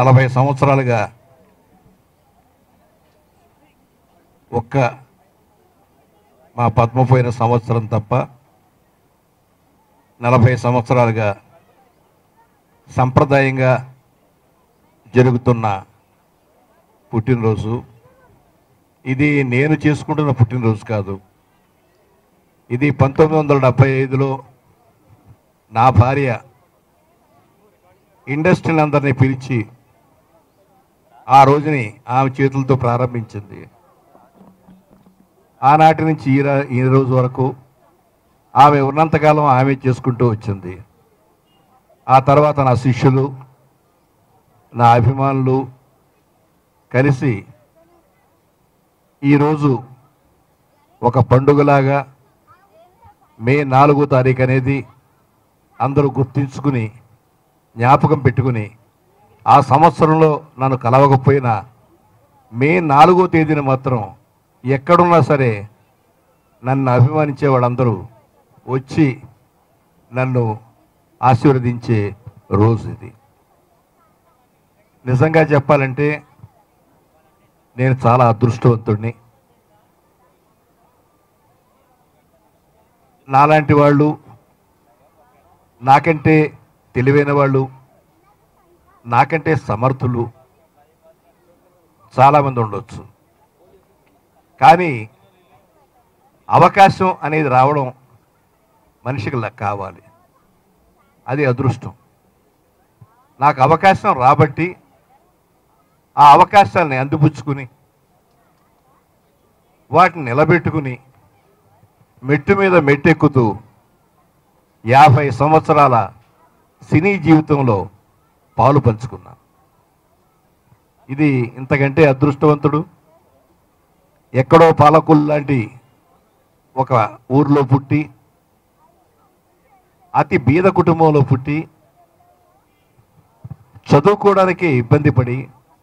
నలభై సంవత్సరాలుగా ఒక్క మా పద్మపోయిన సంవత్సరం తప్ప నలభై సంవత్సరాలుగా సంప్రదాయంగా జరుగుతున్న పుట్టినరోజు ఇది నేను చేసుకుంటున్న పుట్టినరోజు కాదు ఇది పంతొమ్మిది వందల డెబ్బై ఐదులో నా భార్య ఇండస్ట్రీని అందరినీ పిలిచి ఆ రోజుని ఆమె చేతులతో ప్రారంభించింది ఆనాటి నుంచి ఈ రా- ఈ రోజు వరకు ఆమె ఉన్నంతకాలం ఆమె చేసుకుంటూ వచ్చింది ఆ తర్వాత నా శిష్యులు నా అభిమానులు కలిసి ఈరోజు ఒక పండుగలాగా మే నాలుగో తారీఖు అనేది అందరూ గుర్తించుకుని జ్ఞాపకం పెట్టుకుని ఆ సంవత్సరంలో నన్ను కలవకపోయినా మే నాలుగో తేదీన మాత్రం ఎక్కడున్నా సరే నన్ను అభిమానించే వాళ్ళందరూ వచ్చి నన్ను ఆశీర్వదించే రోజు ఇది నిజంగా చెప్పాలంటే నేను చాలా అదృష్టవంతుడిని నాలాంటి వాళ్ళు నాకంటే తెలివైన వాళ్ళు నాకంటే సమర్థులు చాలామంది ఉండొచ్చు కానీ అవకాశం అనేది రావడం మనిషికి ల- కావాలి అది అదృష్టం నాకు అవకాశం రాబట్టి ఆ అవకాశాలని అందిపుచ్చుకుని వాటిని నిలబెట్టుకుని మెట్టు మీద మెట్టెక్కుతూ యాభై సంవత్సరాల సినీ జీవితంలో పాలు పంచుకున్నాను ఇది ఇంతకంటే అదృష్టవంతుడు ఎక్కడో పాలకులు లాంటి ఒక ఊర్లో పుట్టి అతి బీద కుటుంబంలో పుట్టి చదువుకోవడానికి ఇబ్బంది పడి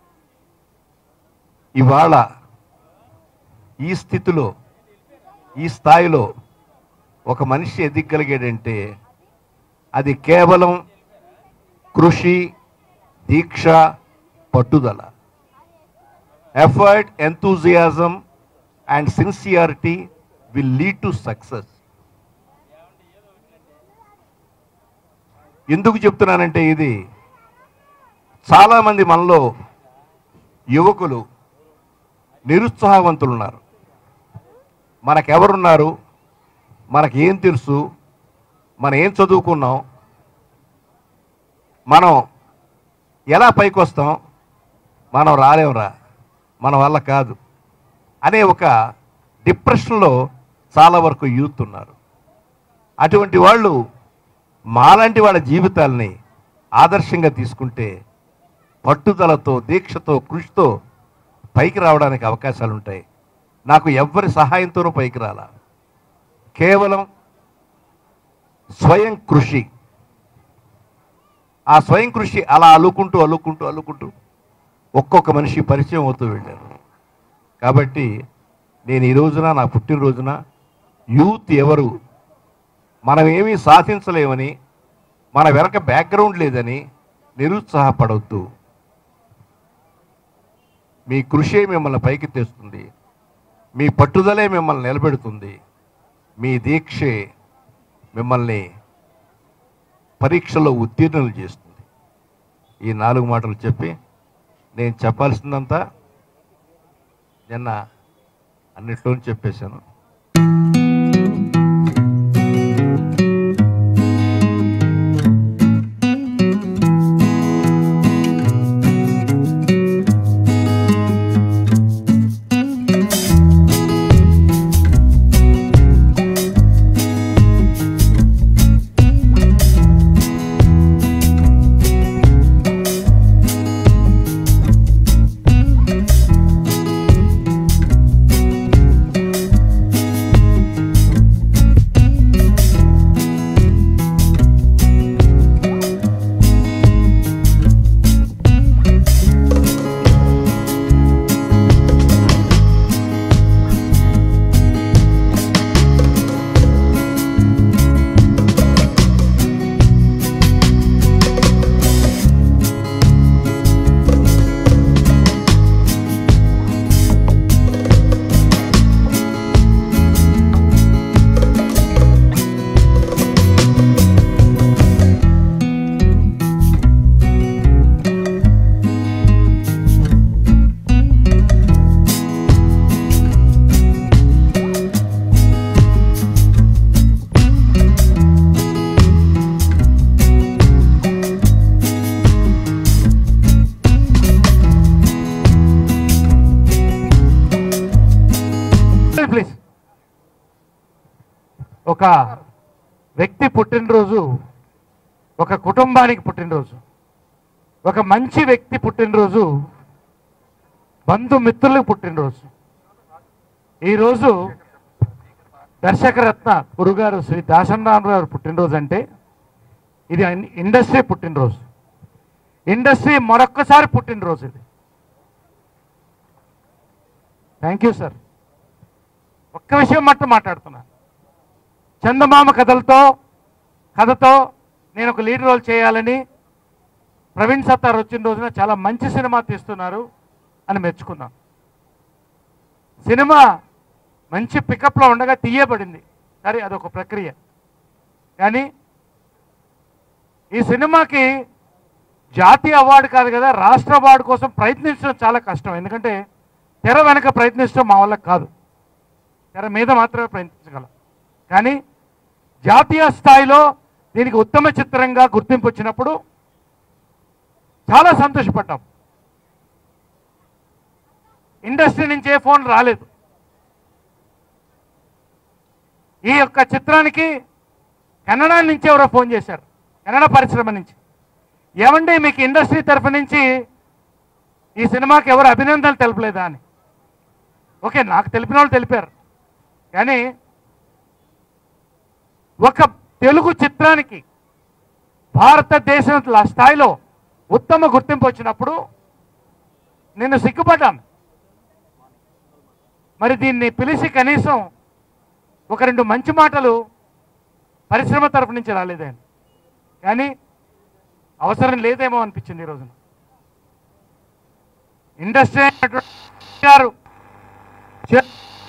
ఇవాళ ఈ స్థితిలో ఈ స్థాయిలో ఒక మనిషి ఎదిగలిగాడంటే అది కేవలం కృషి దీక్ష పట్టుదల effort enthusiasm and sincerity will lead to success ఎందుకు చెప్తున్నానంటే ఇది చాలామంది మనలో యువకులు నిరుత్సాహవంతులు ఉన్నారు మనకెవరున్నారు మనకేం తెలుసు మనం ఏం చదువుకున్నాం మనం ఎలా పైకి వస్తాం మనం రాలేంరా మన వల్ల కాదు అనే ఒక డిప్రెషన్లో చాలా వరకు యూత్ ఉన్నారు అటువంటి వాళ్ళు మాలాంటి వాళ్ళ జీవితాల్ని ఆదర్శంగా తీసుకుంటే పట్టుదలతో దీక్షతో కృషితో పైకి రావడానికి అవకాశాలు ఉంటాయి నాకు ఎవ్వరి సహాయంతోనూ పైకి రాలా కేవలం స్వయం కృషి ఆ స్వయం కృషి అలా అల్లుకుంటూ అల్లుకుంటూ అల్లుకుంటూ ఒక్కొక్క మనిషి పరిచయం అవుతూ వెళ్ళారు కాబట్టి నేను ఈ రోజున నా పుట్టినరోజున యూత్ ఎవరు మనం ఏమీ సాధించలేమని మన వెనక బ్యాక్గ్రౌండ్ లేదని నిరుత్సాహపడవద్దు మీ కృషే మిమ్మల్ని పైకి తెస్తుంది మీ పట్టుదలే మిమ్మల్ని నిలబెడుతుంది మీ దీక్షే మిమ్మల్ని పరీక్షలో ఉత్తీర్ణులు చేస్తుంది ఈ నాలుగు మాటలు చెప్పి నేను చెప్పాల్సిందంతా నిన్న అన్నిట్లోనూ చెప్పేశాను ఒక వ్యక్తి పుట్టినరోజు ఒక కుటుంబానికి పుట్టినరోజు ఒక మంచి వ్యక్తి పుట్టినరోజు బంధుమిత్రులకు పుట్టినరోజు ఈరోజు దర్శకరత్న గురుగారు శ్రీ దాసనరావు గారు పుట్టినరోజు అంటే ఇది ఇన్- ఇండస్ట్రీ పుట్టినరోజు ఇండస్ట్రీ మరొక్కసారి పుట్టినరోజు ఇది థ్యాంక్ యూ సార్ ఒక్క విషయం మట్టు మాట్లాడుతున్నా చందమామ కథలతో కథతో నేను ఒక లీడ్ రోల్ చేయాలని ప్రవీణ్ సత్తార్ వచ్చిన రోజున చాలా మంచి సినిమా తీస్తున్నారు అని మెచ్చుకున్నాం సినిమా మంచి పికప్లో ఉండగా తీయబడింది సరే అదొక ప్రక్రియ కానీ ఈ సినిమాకి జాతీయ అవార్డు కాదు కదా రాష్ట్ర అవార్డు కోసం ప్రయత్నించడం చాలా కష్టం ఎందుకంటే తెర వెనక ప్రయత్నించడం మా వల్ల కాదు తెర మీద మాత్రమే ప్రయత్నించగలం కానీ జాతీయ స్థాయిలో దీనికి ఉత్తమ చిత్రంగా గుర్తింపు వచ్చినప్పుడు చాలా సంతోషపడ్డాం ఇండస్ట్రీ నుంచి ఏ ఫోన్ రాలేదు ఈ యొక్క చిత్రానికి కన్నడ నుంచి ఎవరో ఫోన్ చేశారు కన్నడ పరిశ్రమ నుంచి ఏమండి మీకు ఇండస్ట్రీ తరఫు నుంచి ఈ సినిమాకి ఎవరు అభినందనలు తెలపలేదా అని ఓకే నాకు తెలిపిన వాళ్ళు తెలిపారు కానీ ఒక తెలుగు చిత్రానికి భారతదేశం ల- స్థాయిలో ఉత్తమ గుర్తింపు వచ్చినప్పుడు నేను సిగ్గుపడ్డాను మరి దీన్ని పిలిచి కనీసం ఒక రెండు మంచి మాటలు పరిశ్రమ తరపు నుంచి రాలేదే కానీ అవసరం లేదేమో అనిపించింది ఈ రోజున ఇండస్ట్రీ అయినటువంటి గారు చే-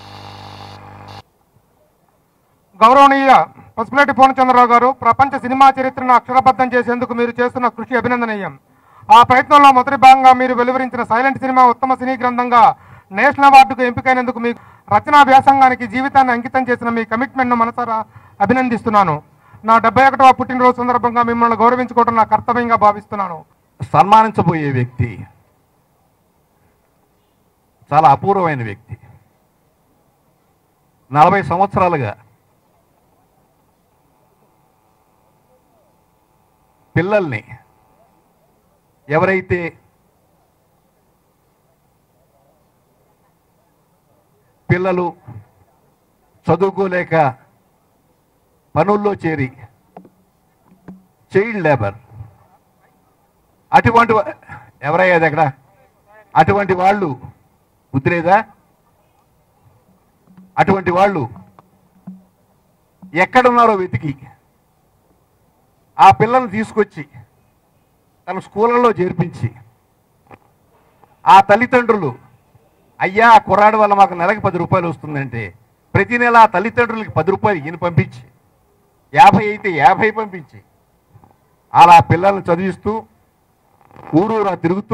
గౌరవనీయ పసుపులేటి పూర్ణచంద్రరావు గారు ప్రపంచ సినిమా చరిత్రను అక్షరబద్ధం చేసేందుకు మీరు చేస్తున్న కృషి అభినందనీయం ఆ ప్రయత్నంలో మొదటి భాగంగా మీరు వెలువరించిన సైలెంట్ సినిమా ఉత్తమ సినీ గ్రంథంగా నేషనల్ అవార్డుకు ఎంపికైనందుకు మీ రచనా వ్యాసంగానికి జీవితాన్ని అంకితం చేసిన మీ కమిట్మెంట్ను మనసారా అభినందిస్తున్నాను నా డెబ్బై ఒకటవ పుట్టినరోజు సందర్భంగా మిమ్మల్ని గౌరవించుకోవడం నా కర్తవ్యంగా భావిస్తున్నాను సన్మానించబోయే వ్యక్తి చాలా అపూర్వమైన వ్యక్తి నలభై సంవత్సరాలుగా పిల్లల్ని ఎవరైతే పిల్లలు చదువుకోలేక పనుల్లో చేరి చైల్డ్ లేబర్ అటువంటి వా- ఎవరయ్యా అది అక్కడ అటువంటి వాళ్ళు బుద్ధి లేదా అటువంటి వాళ్ళు ఎక్కడున్నారో వెతికి ఆ పిల్లల్ని తీసుకొచ్చి తన స్కూళ్ళలో చేర్పించి ఆ తల్లిదండ్రులు అయ్యా ఆ కుర్రాడు వల్ల మాకు నెలకు పది రూపాయలు వస్తుందంటే ప్రతి నెల ఆ తల్లిదండ్రులకి పది రూపాయలు ఈయన పంపించి యాభై అయితే యాభై పంపించి అలా పిల్లల్ని చదివిస్తూ ఊరూరా తిరుగుతూ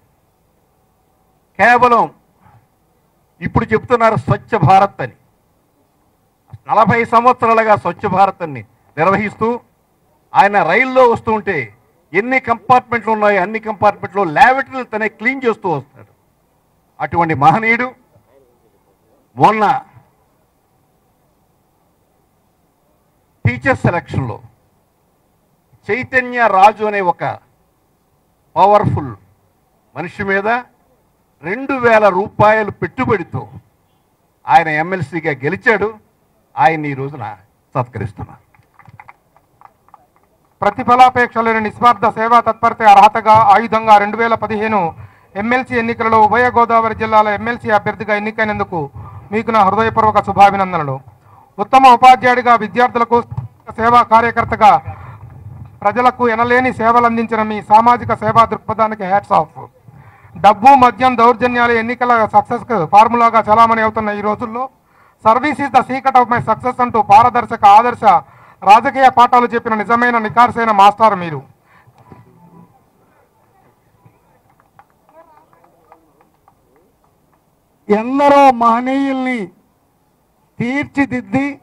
కేవలం ఇప్పుడు చెప్తున్నారు స్వచ్ఛ భారత్ అని నలభై సంవత్సరాలుగా స్వచ్ఛ భారత్ అని నిర్వహిస్తూ ఆయన రైల్లో వస్తూ ఉంటే ఎన్ని కంపార్ట్మెంట్లు ఉన్నాయో అన్ని కంపార్ట్మెంట్లో ల్యాబరేటరీలు తనే క్లీన్ చేస్తూ వస్తాడు అటువంటి మహనీయుడు మొన్న టీచర్ సెలక్షన్లో చైతన్య రాజు అనే ఒక పవర్ఫుల్ మనిషి మీద రెండు వేల రూపాయలు పెట్టుబడితో ఆయన ఎమ్మెల్సీగా గెలిచాడు ఆయన్ని ఈ రోజున సత్కరిస్తున్నా ప్రతిఫలాపేక్ష లేని నిస్వార్థ సేవా తత్పరత అర్హతగా ఆయుధంగా రెండు వేల పదిహేను ఎమ్మెల్సీ ఎన్నికలలో ఉభయ గోదావరి జిల్లాల ఎమ్మెల్సీ అభ్యర్థిగా ఎన్నికైనందుకు మీకు నా హృదయపూర్వక శుభాభినందనలు ఉత్తమ ఉపాధ్యాయుడిగా విద్యార్థులకు సేవా కార్యకర్తగా ప్రజలకు ఎనలేని సేవలు అందించిన మీ సామాజిక సేవా దృక్పథానికి హ్యాట్స్ ఆఫ్ డబ్బు మద్యం దౌర్జన్యాలు ఎన్నికల సక్సెస్ ఫార్ములాగా చలామణి అవుతున్న ఈ రోజుల్లో service is the secret of my success అంటూ పారదర్శక ఆదర్శ రాజకీయ పాఠాలు చెప్పిన నిజమైన నికార్సైన మాస్టర్ మీరు ఎందరో మహనీయుల్ని తీర్చిదిద్ది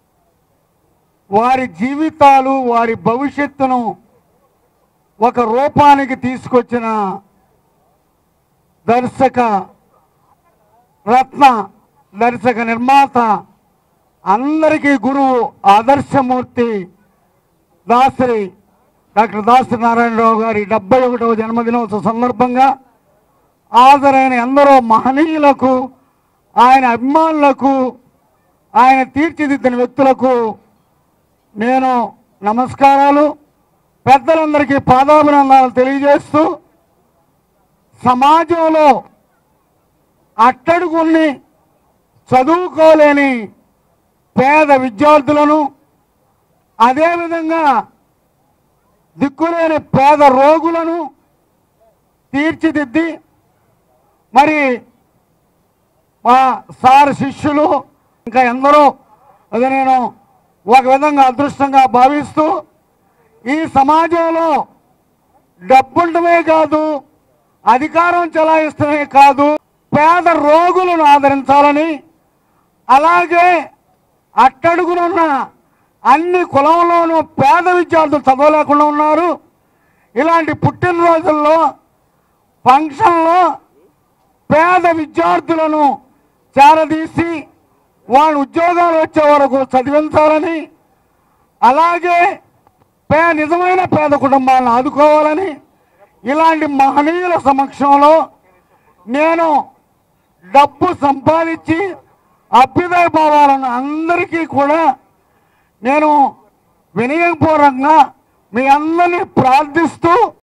వారి జీవితాలు వారి భవిష్యత్తును ఒక రూపానికి తీసుకొచ్చిన దర్శక రత్న దర్శక నిర్మాత అందరికీ గురువు ఆదర్శమూర్తి దాసరి డాక్టర్ దాసరి నారాయణరావు గారి డెబ్బై ఒకటవ జన్మదినోత్సవ సందర్భంగా హాజరైన ఎందరో మహనీయులకు ఆయన అభిమానులకు ఆయన తీర్చిదిద్దిన వ్యక్తులకు నేను నమస్కారాలు పెద్దలందరికీ పాదాభినందనాలు తెలియజేస్తూ సమాజంలో అట్టడుగుని చదువుకోలేని పేద విద్యార్థులను అదేవిధంగా దిక్కులేని పేద రోగులను తీర్చిదిద్ది మరి మా సార్ శిష్యులు ఇంకా ఎందరో అది నేను ఒక విధంగా అదృష్టంగా భావిస్తూ ఈ సమాజంలో డబ్బుండమే కాదు అధికారం చెలాయిస్తమే కాదు పేద రోగులను ఆదరించాలని అలాగే అట్టడుగునున్న అన్ని కులంలోనూ పేద విద్యార్థులు చదవలేకుండా ఉన్నారు ఇలాంటి పుట్టినరోజుల్లో ఫంక్షన్లో పేద విద్యార్థులను చేరదీసి వాళ్ళ ఉద్యోగాలు వచ్చే వరకు చదివించాలని అలాగే పే నిజమైన పేద కుటుంబాలను ఆదుకోవాలని ఇలాంటి మహనీయుల సమక్షంలో నేను డబ్బు సంపాదించి అభ్యుదయ భావాలను అందరికీ కూడా నేను వినయపూర్వకంగా మీ అందరినీ ప్రార్థిస్తూ